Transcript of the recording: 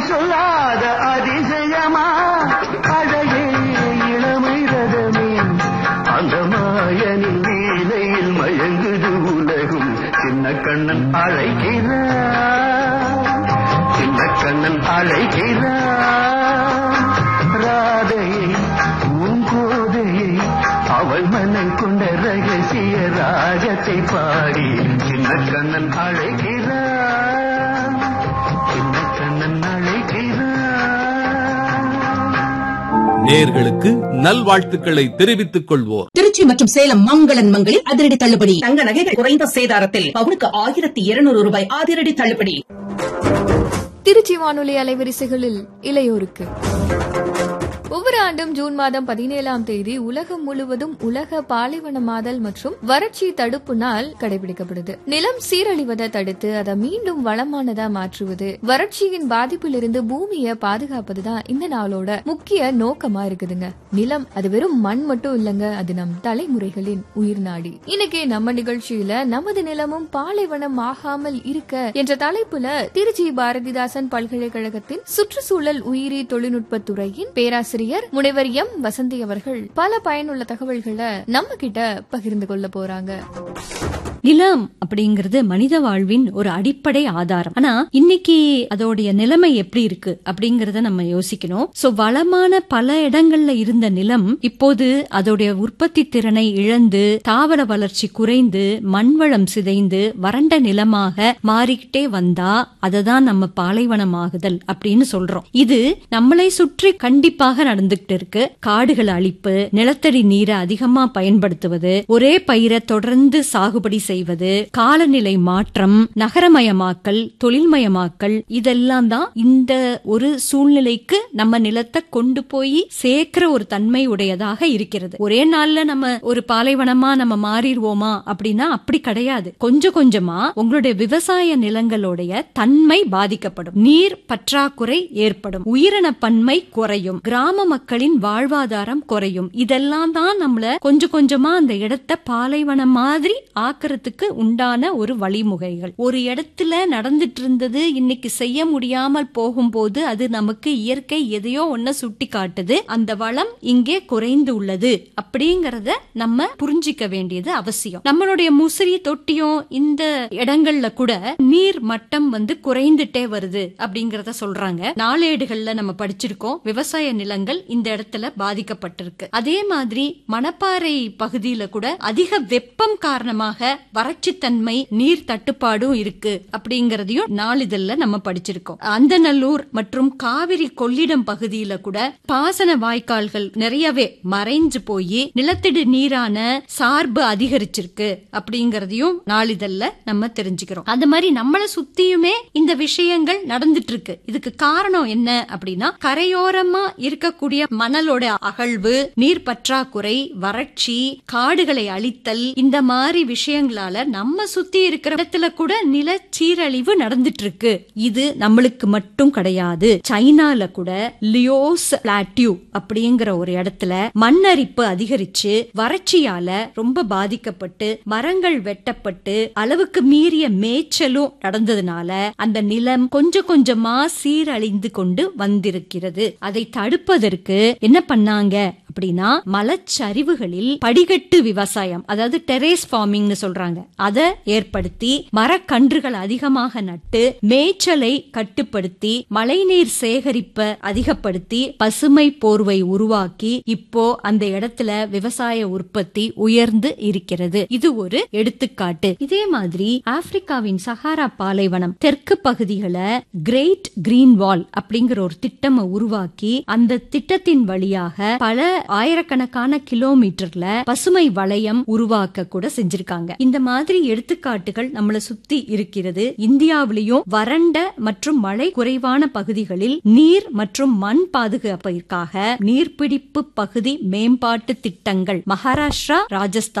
சொல்லாத அதிசயமா அழகே இளமை ரதமே அந்த மாயனின் வேலையில் மயங்குது உலகும் சின்ன கண்ணன் அழைக்கிறார் சின்ன கண்ணன் அழைக்கிறார் ராதையை பூங்கோதையை அவள் மனம் கொண்ட ரகசிய ராகத்தை பாடி சின்ன கண்ணன் அழைக்கிறார் சின்ன கண்ணன் அழைக்கிறார் நேர்களுக்கு நல்வாழ்த்துக்களை தெரிவித்துக் கொள்வோர் திருச்சி மற்றும் சேலம் மங்களன் மங்களில் அதிரடி தள்ளுபடி தங்க நகைகள் குறைந்த சேதாரத்தில் பவுனுக்கு ஆயிரத்தி இருநூறு ரூபாய் அதிரடி தள்ளுபடி திருச்சி வானொலி அலைவரிசைகளில் இளையோருக்கு ஒவ்வொரு ஆண்டும் ஜூன் மாதம் பதினேழாம் தேதி உலகம் முழுவதும் உலக பாலைவனமாதல் மற்றும் வறட்சி தடுப்பு நாள் கடைபிடிக்கப்படுது நிலம் சீரழிவதை தடுத்து அதை மீண்டும் வளமானதா மாற்றுவது வறட்சியின் பாதிப்பிலிருந்து பூமியை பாதுகாப்பதுதான் இந்த நாளோட முக்கிய நோக்கமா இருக்குதுங்க நிலம் அது வெறும் மண் மட்டும் இல்லங்க அது நம் தலைமுறைகளின் உயிர் நாடி இன்னைக்கு நம்ம நிகழ்ச்சியில நமது நிலமும் பாலைவனம் ஆகாமல் இருக்க என்ற தலைப்புல திருச்சி பாரதிதாசன் பல்கலைக்கழகத்தின் சுற்றுச்சூழல் உயிரி தொழில்நுட்பத் துறையின் பேராசிரியர் முனைவர் எம் வசந்தி அவர்கள் பல பயனுள்ள தகவல்களை நம்ம கிட்ட பகிர்ந்து கொள்ள போறாங்க நிலம் அப்படிங்கிறது மனித வாழ்வின் ஒரு அடிப்படை ஆதாரம் ஆனா இன்னைக்கு அதோடைய நிலைமை எப்படி இருக்கு அப்படிங்கறத நம்ம யோசிக்கணும் சோ வளமான பல இடங்கள்ல இருந்த நிலம் இப்போது அதோடைய உற்பத்தி திறனை இழந்து தாவர வளர்ச்சி குறைந்து மண்வளம் சிதைந்து வறண்ட நிலமாக மாறிக்கிட்டே வந்தா அததான் நம்ம பாலைவனமாகுதல் அப்படின்னு சொல்றோம் இது நம்மளை சுற்றி கண்டிப்பாக நடந்துகிட்டு இருக்கு காடுகள் அழிப்பு நிலத்தடி நீரை அதிகமா பயன்படுத்துவது ஒரே பயிரை தொடர்ந்து சாகுபடி செய்வது காலநிலை மாற்றம் நகரமயமாக்கல் தொழில்மயமாக்கல் இதெல்லாம் தான் இந்த ஒரு சூழ்நிலைக்கு நம்ம நிலத்தை கொண்டு போய் சேர்க்கிற ஒரு தன்மை உடையதாக இருக்கிறது ஒரே நாள்ல நம்ம ஒரு பாலைவனமா நம்ம மாறிடுவோமா அப்படின்னா அப்படி கிடையாது கொஞ்சம் கொஞ்சமா உங்களுடைய விவசாய நிலங்களுடைய தன்மை பாதிக்கப்படும் நீர் பற்றாக்குறை ஏற்படும் உயிரின பன்மை குறையும் கிராம மக்களின் வாழ்வாதாரம் குறையும் இதெல்லாம் தான் நம்மள கொஞ்சம் கொஞ்சமா அந்த இடத்தை பாலைவனம் மாதிரி ஆக்கிறதுக்கு உண்டான ஒரு வழிமுறைகள் ஒரு இடத்துல நடந்துட்டு இருந்தது இன்னைக்கு செய்ய முடியாமல் போகும்போது அது நமக்கு இயற்கை எதையோ ஒன்ன சுட்டி காட்டுது அந்த வளம் இங்கே குறைந்து உள்ளது அப்படிங்கறத நம்ம புரிஞ்சிக்க வேண்டியது அவசியம் நம்மளுடைய முசிறி தொட்டியும் இந்த இடங்கள்ல கூட நீர் மட்டம் வந்து குறைந்துட்டே வருது அப்படிங்கறத சொல்றாங்க நாளேடுகள்ல நம்ம படிச்சிருக்கோம் விவசாய நிலங்கள் இந்த இடத்துல பாதிக்கப்பட்டிருக்கு அதே மாதிரி மணப்பாறை பகுதியில கூட அதிக வெப்பம் காரணமாக வறட்சித்தன்மை நீர் தட்டுப்பாடும் இருக்கு அப்படிங்கறதையும் நாளிதழ்ல நம்ம படிச்சிருக்கோம் அந்தநல்லூர் மற்றும் காவிரி கொள்ளிடம் பகுதியில கூட பாசன வாய்க்கால்கள் நிறையவே மறைஞ்சு போய் நிலத்தடி நீரான சார்பு அதிகரிச்சிருக்கு அப்படிங்கறதையும் நாளிதழ்ல நம்ம தெரிஞ்சுக்கிறோம் அந்த மாதிரி நம்மள சுத்தியுமே இந்த விஷயங்கள் நடந்துட்டு இருக்கு இதுக்கு காரணம் என்ன அப்படின்னா கரையோரமா இருக்கக்கூடிய மணலோட அகழ்வு நீர் பற்றாக்குறை வறட்சி காடுகளை அழித்தல் இந்த மாதிரி விஷயங்களால நம்ம சுத்தி இருக்கிற இடத்துல கூட நில சீரழிவு நடந்துட்டு இருக்கு இது நம்மளுக்கு மட்டும் கிடையாது சைனால கூட லியோஸ் பிளாட்யூ அப்படிங்கிற ஒரு இடத்துல மண்ணரிப்பு அதிகரிச்சு வறட்சியால ரொம்ப பாதிக்கப்பட்டு மரங்கள் வெட்டப்பட்டு அளவுக்கு மீறிய மேய்ச்சலும் நடந்ததுனால அந்த நிலம் கொஞ்சம் கொஞ்சமா சீரழிந்து கொண்டு வந்திருக்கிறது அதை தடுப்பதற்கு என்ன பண்ணாங்க அப்படின்னா மலச்சரிவுகளில் படிகட்டு விவசாயம் அதாவது டெரேஸ் ஃபார்மிங்னு சொல்றாங்க அதை ஏற்படுத்தி மரக்கன்றுகள் அதிகமாக நட்டு மேய்ச்சலை கட்டுப்படுத்தி மழைநீர் சேகரிப்பை அதிகப்படுத்தி பசுமை போர்வை உருவாக்கி இப்போ அந்த இடத்துல விவசாய உற்பத்தி உயர்ந்து இருக்கிறது இது ஒரு எடுத்துக்காட்டு இதே மாதிரி ஆப்பிரிக்காவின் சஹாரா பாலைவனம் தெற்கு பகுதிகளை கிரேட் கிரீன் வால் அப்படிங்கிற ஒரு திட்டமை உருவாக்கி அந்த திட்டத்தின் வழியாக பல ஆயிரக்கணக்கான கிலோமீட்டர்ல பசுமை வளையம் உருவாக்க கூட செஞ்சிருக்காங்க இந்த மாதிரி எடுத்துக்காட்டுகள் நம்மள சுத்தி இருக்கிறது இந்தியாவிலையும் வறண்ட மற்றும் மழை குறைவான பகுதிகளில் நீர் மற்றும் மண் பாதுகாப்பிற்காக நீர்பிடிப்பு பகுதி மேம்பாட்டு திட்டங்கள் மகாராஷ்டிரா ராஜஸ்தான்